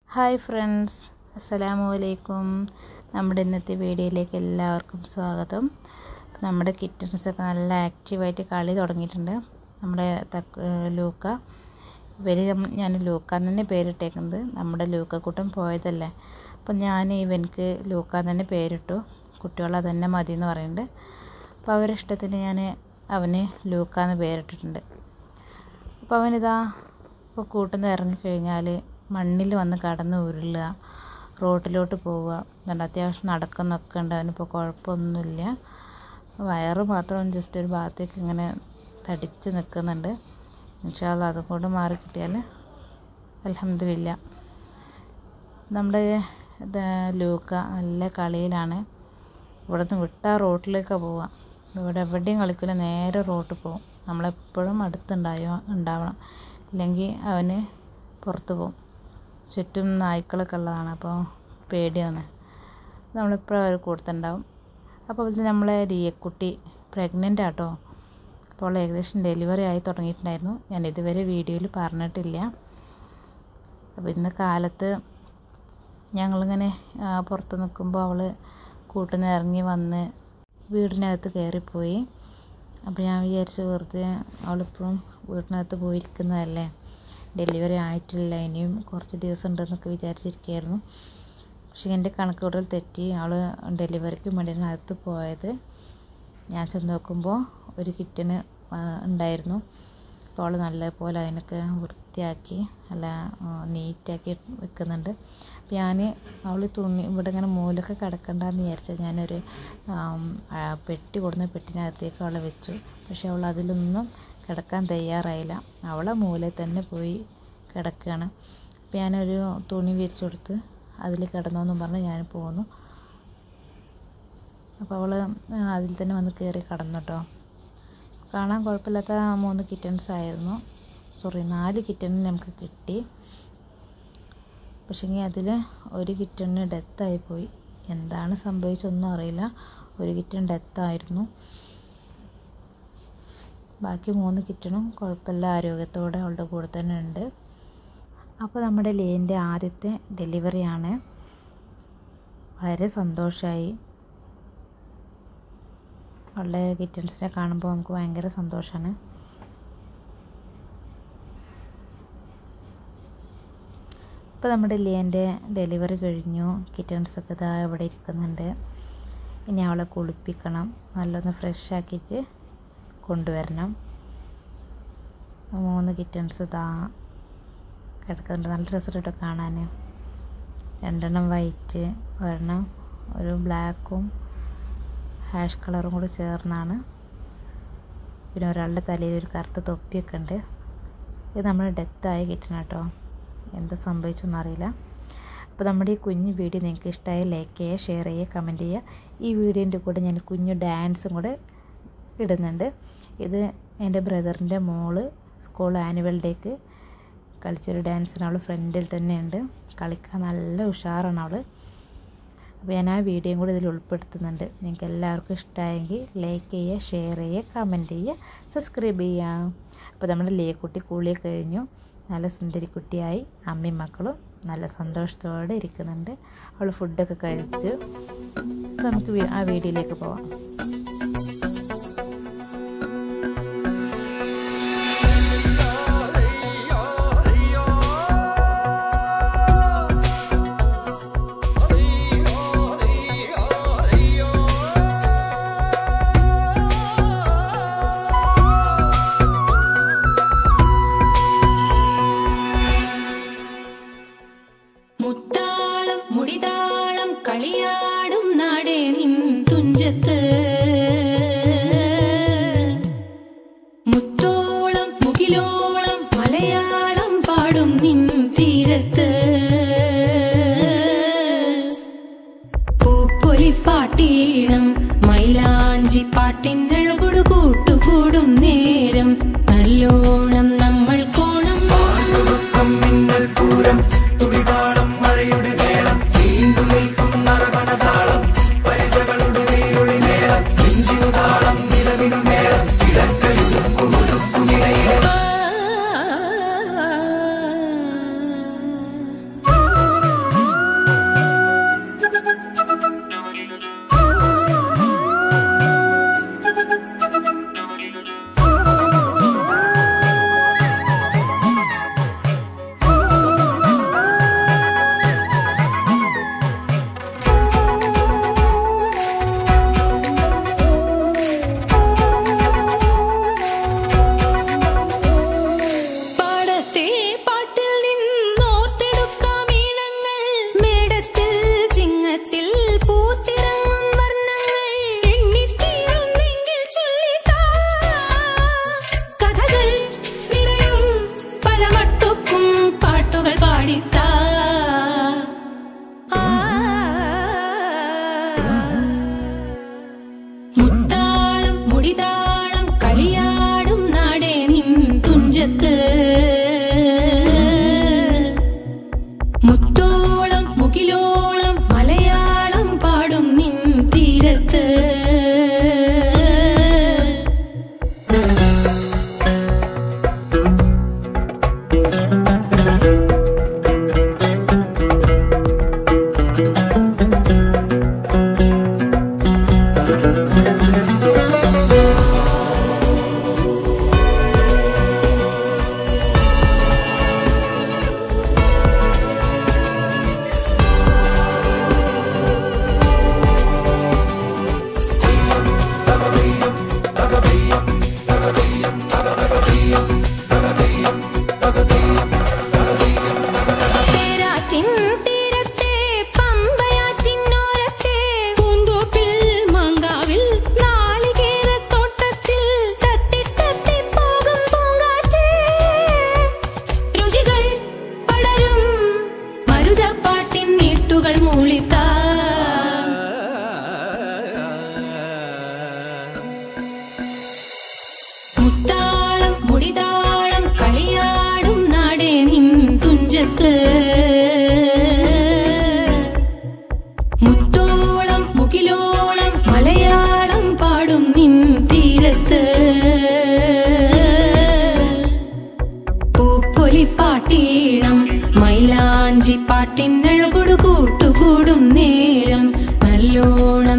hi friends അസ്സലാമു അലൈക്കും നമ്മുടെ ഇന്നത്തെ വീഡിയോയിലേക്ക് എല്ലാവർക്കും സ്വാഗതം നമ്മുടെ കിറ്റൻസൊക്കെ നല്ല ആക്റ്റീവായിട്ട് കളി തുടങ്ങിയിട്ടുണ്ട് നമ്മുടെ തക്ക ലൂക്ക ഇവർ ഞാൻ ലൂക്ക തന്നെ പേരിട്ടേക്കുന്നത് നമ്മുടെ ലൂക്കക്കൂട്ടം പോയതല്ലേ അപ്പം ഞാൻ ഇവനക്ക് ലൂക്ക തന്നെ പേരിട്ടു കുട്ടികൾ അതന്നെ മതി എന്ന് പറയുന്നുണ്ട് അപ്പോൾ അവരുടെ ഇഷ്ടത്തിന് ഞാൻ അവന് ലൂക്ക എന്ന് പേരിട്ടിട്ടുണ്ട് അപ്പോൾ അവനിതാ ഇപ്പോൾ കൂട്ടുന്ന ഇറങ്ങിക്കഴിഞ്ഞാൽ മണ്ണിൽ വന്ന് കടന്ന് ഉരുളുക റോട്ടിലോട്ട് പോവുക അതുകൊണ്ട് അത്യാവശ്യം നടക്കുന്നൊക്കെ ഉണ്ട് അവനിപ്പോൾ കുഴപ്പമൊന്നുമില്ല വയറ് മാത്രം ജസ്റ്റ് ഒരു ഭാഗത്തേക്ക് ഇങ്ങനെ തടിച്ച് നിൽക്കുന്നുണ്ട് ഇൻഷാല്ല അതും കൂടെ മാറി കിട്ടിയാൽ അലഹമില്ല നമ്മുടെ ഇത് ലൂക്ക നല്ല കളിയിലാണ് ഇവിടെ നിന്ന് വിട്ടാൽ റോട്ടിലേക്കാണ് പോവുക ഇവിടെ എവിടെയും കളിക്കില്ല നേരെ റോട്ടിൽ പോകും നമ്മളെപ്പോഴും അടുത്തുണ്ടായോ ഉണ്ടാവണം ഇല്ലെങ്കിൽ അവന് പുറത്ത് പോകും ചുറ്റും നായ്ക്കളൊക്കെ ഉള്ളതാണ് അപ്പോൾ പേടിയാണ് നമ്മളെപ്പോഴും അവർ കൂട്ടത്തുണ്ടാവും അപ്പോൾ ഇതിൽ നമ്മളെ രിയക്കുട്ടി പ്രഗ്നൻ്റ് ആട്ടോ അപ്പോൾ ഏകദേശം ഡെലിവറി ആയി തുടങ്ങിയിട്ടുണ്ടായിരുന്നു ഞാൻ ഇതുവരെ വീഡിയോയിൽ പറഞ്ഞിട്ടില്ല അപ്പോൾ ഇന്ന് കാലത്ത് ഞങ്ങളിങ്ങനെ പുറത്ത് നിൽക്കുമ്പോൾ അവൾ കൂട്ടിൽ നിന്ന് ഇറങ്ങി വന്ന് വീടിനകത്ത് കയറിപ്പോയി അപ്പോൾ ഞാൻ വിചാരിച്ചു വെറുതെ അവളിപ്പോഴും വീട്ടിനകത്ത് പോയിരിക്കുന്നതല്ലേ ഡെലിവറി ആയിട്ടില്ല ഇനിയും കുറച്ച് ദിവസം ഉണ്ടെന്നൊക്കെ വിചാരിച്ചിരിക്കുകയായിരുന്നു പക്ഷേ എൻ്റെ കണക്കുകൂടൽ തെറ്റി അവൾ ഡെലിവറിക്ക് വേണ്ടിയാണ് അകത്ത് പോയത് ഞാൻ ചെന്ന് നോക്കുമ്പോൾ ഒരു കിറ്റന് ഉണ്ടായിരുന്നു അപ്പോൾ അവൾ നല്ലപോലെ അതിനൊക്കെ വൃത്തിയാക്കി നല്ല നീറ്റാക്കി വെക്കുന്നുണ്ട് അപ്പോൾ ഞാൻ അവൾ തുണി ഇവിടെ ഇങ്ങനെ മൂലൊക്കെ കിടക്കണ്ടെന്ന് വിചാരിച്ചാൽ ഞാനൊരു പെട്ടി കൊടുന്ന പെട്ടിനകത്തേക്ക് അവളെ വെച്ചു പക്ഷെ അവൾ അതിലൊന്നും കിടക്കാൻ തയ്യാറായില്ല അവളെ മൂലയിൽ തന്നെ പോയി കിടക്കുകയാണ് അപ്പോൾ ഞാനൊരു തുണി വിരിച്ചു കൊടുത്ത് അതിൽ കിടന്നോന്നും പറഞ്ഞ് ഞാൻ പോന്നു അപ്പോൾ അവൾ അതിൽ തന്നെ വന്ന് കയറി കിടന്നു കേട്ടോ കാണാൻ കുഴപ്പമില്ലാത്ത മൂന്ന് കിറ്റൻസ് ആയിരുന്നു സോറി നാല് കിറ്റൺ നമുക്ക് കിട്ടി പക്ഷേങ്കിൽ അതിൽ ഒരു കിറ്റണിന് ഡെത്തായി പോയി എന്താണ് സംഭവിച്ചൊന്നും അറിയില്ല ഒരു കിറ്റൺ ഡെത്തായിരുന്നു ബാക്കി മൂന്ന് കിറ്റണും കുഴപ്പമില്ല ആരോഗ്യത്തോടെ അവളുടെ കൂടെ തന്നെ ഉണ്ട് അപ്പോൾ നമ്മുടെ ലേൻ്റെ ആദ്യത്തെ ഡെലിവറിയാണ് വളരെ സന്തോഷമായി അവളുടെ കിറ്റൻസിനെ കാണുമ്പോൾ നമുക്ക് ഭയങ്കര സന്തോഷമാണ് ഇപ്പോൾ നമ്മുടെ ലിയൻ്റെ ഡെലിവറി കഴിഞ്ഞു കിറ്റൻസൊക്കെ ഇതാ ഇവിടെ ഇരിക്കുന്നുണ്ട് ഇനി അവളെ കുളിപ്പിക്കണം നല്ലൊന്ന് ഫ്രഷ് ആക്കിയിട്ട് കൊണ്ടുവരണം മൂന്ന് കിറ്റൻസ് ഇതാ കിടക്കുന്നുണ്ട് നല്ല രസമായിട്ട് കാണാൻ രണ്ടെണ്ണം വൈറ്റ് ഒരെണ്ണം ഒരു ബ്ലാക്കും ഹാഷ് കളറും കൂടി ചേർന്നാണ് പിന്നെ ഒരാളുടെ തലയിൽ ഒരു കറുത്ത തൊപ്പിയൊക്കെ ഉണ്ട് ഇത് നമ്മൾ ഡെത്തായി കിട്ടണം കേട്ടോ എന്താ സംഭവിച്ചൊന്നും അറിയില്ല അപ്പോൾ നമ്മുടെ ഈ കുഞ്ഞു വീഡിയോ നിങ്ങൾക്ക് ഇഷ്ടമായി ലൈക്ക് ചെയ്യുക ഷെയർ ചെയ്യുക കമൻറ്റ് ചെയ്യുക ഈ വീഡിയോൻ്റെ കൂടെ ഞാൻ കുഞ്ഞു ഡാൻസും കൂടെ ഇടുന്നുണ്ട് ഇത് എൻ്റെ ബ്രദറിൻ്റെ മോള് സ്കൂൾ ആനുവൽ ഡേക്ക് കളിച്ചൊരു ഡാൻസിന് അവൾ ഫ്രണ്ടിൽ തന്നെ ഉണ്ട് കളിക്കാൻ നല്ല ഉഷാറാണ് അവൾ അപ്പോൾ ഞാൻ ആ വീഡിയോയും കൂടി ഇതിൽ ഉൾപ്പെടുത്തുന്നുണ്ട് നിങ്ങൾക്ക് എല്ലാവർക്കും ഇഷ്ടമായെങ്കിൽ ലൈക്ക് ചെയ്യുക ഷെയർ ചെയ്യുക കമൻറ്റ് ചെയ്യുക സബ്സ്ക്രൈബ് ചെയ്യുക അപ്പോൾ നമ്മുടെ ലേക്കുട്ടി കൂളിയെ കഴിഞ്ഞു നല്ല സുന്ദരി കുട്ടിയായി അമ്മയും മക്കളും നല്ല സന്തോഷത്തോടെ ഇരിക്കുന്നുണ്ട് അവൾ ഫുഡൊക്കെ കഴിച്ച് നമുക്ക് ആ വീഡിയോയിലേക്ക് പോവാം മുത്താളം മുടിതാളം കളിയാടും നാടേ നിൻ തുഞ്ചത്ത് മുത്തോളം മുകിലോളം മലയാളം പാടും നിൻ തീരത്ത് പൂപ്പൊലിപ്പാട്ടീണം മൈലാഞ്ചി പാട്ടിനഴകൊടു കൂട്ടുകൂടും നേരം നല്ലോണം നമ്മൾ കോണം പാട്ടുവക്കം മിന്നൽ പൂരം തുടിതാളം മഴയുടെ മേളം നീണ്ടു നിൽക്കും നറവനതാളം പരിചകളുടെ നീരൊളി നേളം തീരത്തെ പമ്പയാറ്റിനോരത്തെ പൂന്തോപ്പിൽ മാങ്കാവിൽ നാളികേരത്തോട്ടത്തിൽ തത്തി തത്തി പോകും പൂങ്കാറ്റേ രുചികൾ പടരും മരുതപ്പാട്ടിൻ നീട്ടുകൾ മൂളിത്താ മുത്താളം മുടിതാളം കളിയാടും നാടേ നിൻ തുഞ്ചത്ത് മുത്തോളം മുകിലോളം മലയാളം പാടും നിൻ തീരത്ത് പൂപ്പൊലിപ്പാട്ടീണം മൈലാഞ്ചി പാട്ടിനഴകൊടു കൂട്ടുകൂടും നേരം നല്ലോണം